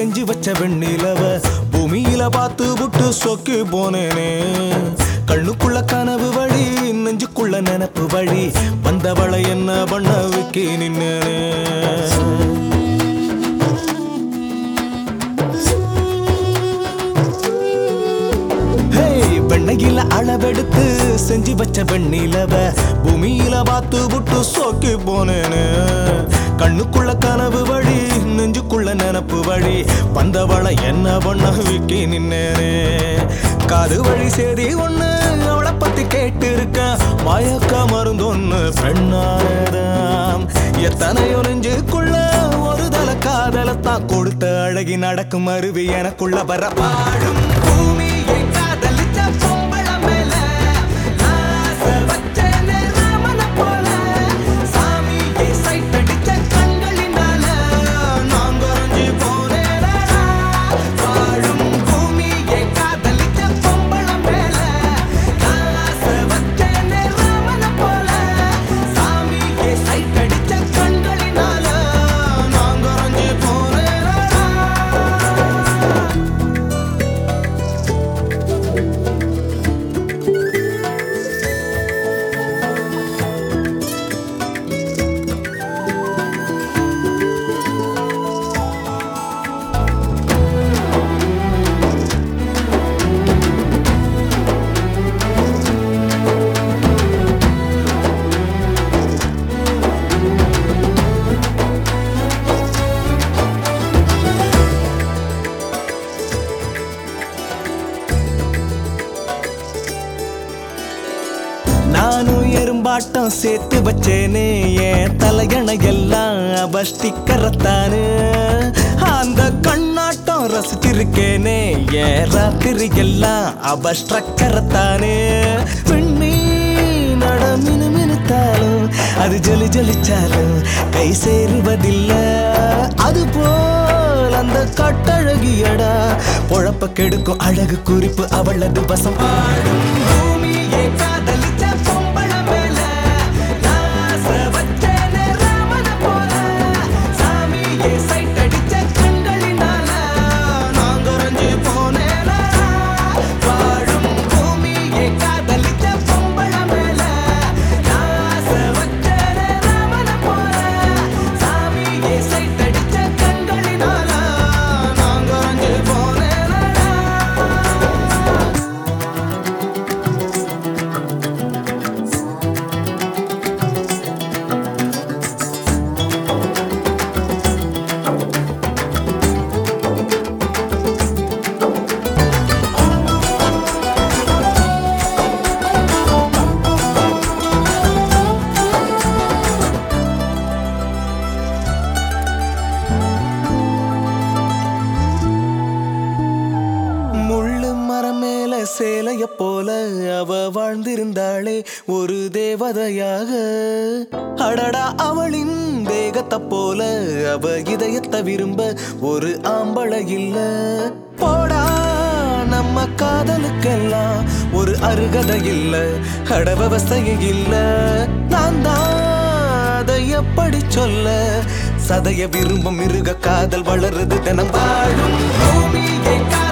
செஞ்சு வச்ச வெண்ணிலவ பூமியில பார்த்து விட்டு சொக்கி போனேனே கண்ணுக்குள்ள கனவு வழி நெஞ்சுக்குள்ள நினப்பு வழி வந்தவளை என்ன பண்ண வைக்க நின்னேனே ஹேய், வெண்ணையில அளவெடுத்து செஞ்சு வச்ச வெண்ணிலவ பூமியில பார்த்து விட்டு சோக்கி போனேனே கண்ணுக்குள்ள கனவு வழி நெஞ்சுக்குள்ள நினப்பு வழி வந்தவளை என்ன பண்ண விக்கி நின்னேனே காது வழி சேதி ஒண்ணு அவளை பத்தி கேட்டு இருக்க மயக்க மருந்து ஒண்ணு பெண்ணானதாம் எத்தனையோ நெஞ்சுக்குள்ள ஒரு தல காதலத்தான் கொடுத்த அழகி நடக்கும் அருவி எனக்குள்ள வர பாடும் பூமியை காதலிச்ச பொம்பள மேல ஆசை வச்சேனே ராமனை போல. சாமியை sight அடிச்ச கண்களினால நான் குறைஞ்சு போனேனடா. வாழும் பூமியை காதலிச்ச பொம்பள மேல ஆசை வச்சேனே ராமனை போல. சாமியை sight அடிச்ச கண்களினால நான் குறைஞ்சு போனேனடா. நானும் எறும்பாட்டம் சேர்த்து வச்சேனே என் தலையணை எல்லாம் அவ ஸ்டிக்கரத்தானு அந்த கண்ணாட்டம் ரசிச்சிருக்கேனே என் ராத்திரி எல்லாம் அவ ஸ்ட்ரக்கரத்தானே பெண்ணே நட மினு மினுத்தாலும் அது ஜொலி ஜொலிச்சாலும் கை சேருவதில்ல அது போல் அந்த கட்டழகியடா பொழப்ப கெடுக்கும் அழகு குறிப்பு அவளது வசம் பாடும் பூமியை காதலிச்ச பொம்பள மேல ஆசை வச்சேனே ராமனை போல. சாமியை sight அடிச்ச கண்களினால நான் குறைஞ்சு போனேனா. வாழும் பூமியை காதலிச்ச பொம்பள மேல ஆசை வச்சேனே ராமனை போல. சாமியை sight அடிச்ச கண்களினால நான் குறைஞ்சு போனேனா. முள்ளு மரம் மேல சேலைய போல அவ வாழ்ந்திருந்தாளே ஒரு தேவதையாக அடடா அவளின் தேகத்தை போல அவ இதயத்தை விரும்ப ஒரு ஆம்பளை இல்ல போடா நம்ம காதலுக்கெல்லாம் ஒரு அருகதை இல்ல அடவவசைய இல்ல நான் தான் அதை எப்படி சொல்ல சதைய விரும்பும் மிருக காதல் வளருது தினம் வாழும் பூமியை காதல்